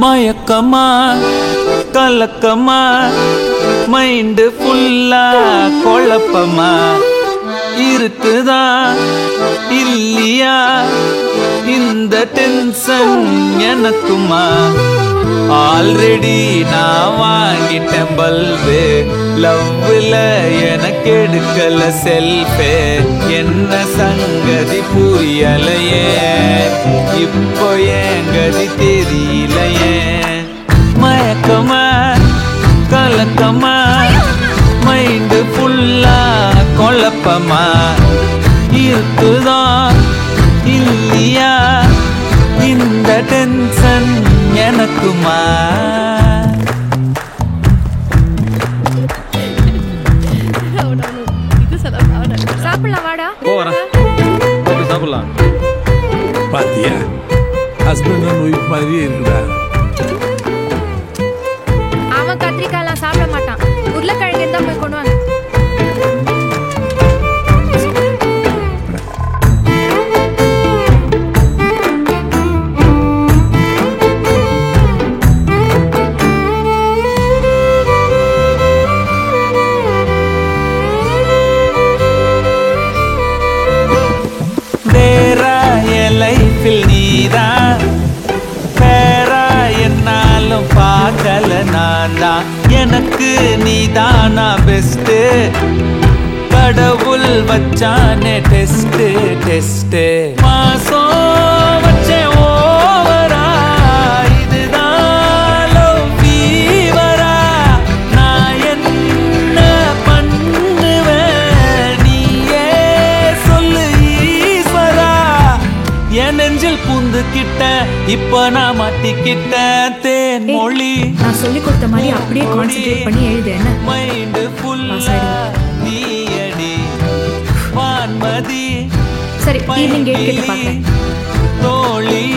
மயக்கமா கலக்கமா மைண்டு ஃபுல்லா குழப்பமா இருக்குதா இல்லையா இந்த டென்ஷன் எனக்குமா ஆல்ரெடி நான் வாங்கிட்டேன் பல்பு லவ்ல எனக்கு எடுக்கல செல்ஃபே என்ன சங்கதி புரியலையே இப்போ என் கதி தெரியலையே மயக்கமா கலக்கமா மைண்டு ஃபுல்லா குழப்பமா இருக்குதா இல்லையா இந்த டென்ஷன் எனக்குமா சாப்பிடலாம் வாடா ஓ வரேன் ஓகே சாப்பிடலாம் பாத்தியா ஹஸ்பண்ட் அண்ட் ஒய்ஃப் மாதிரியே இருக்குடா அவன் கத்திரிக்காய்லாம் சாப்பிட மாட்டான் உருளைக்கிழங்கு தான் போய் கொண்டு வாங்க வேறா என் லைஃபில் நீரா பேரா என்னாலும் பார்க்கல நான் தான் எனக்கு நீதானா பெஸ்ட்டு கடவுள் வச்சானே டெஸ்ட் டெஸ்ட் மாசம் வச்சேன் ஓவரா இதுதான் love fever-ஆ? நான் என்ன பண்ணுவேன் நீயே சொல்லு ஈஸ்வரா என் நெஞ்சில் பூந்துக்கிட்ட இப்ப நான் மாட்டிக்கிட்டேன் தேன் மொழி நான் சொல்லி கொடுத்த மாதிரி அப்படியே கான்சென்ட்ரேட் பண்ணி எழுது என்ன மைண்டு ஃபுல்லா Pass ஆயிடுவேன். நீயடி வான்மதி சரி ஈவினிங் கேட் கேட்டு பார்க்குறேன் தோழி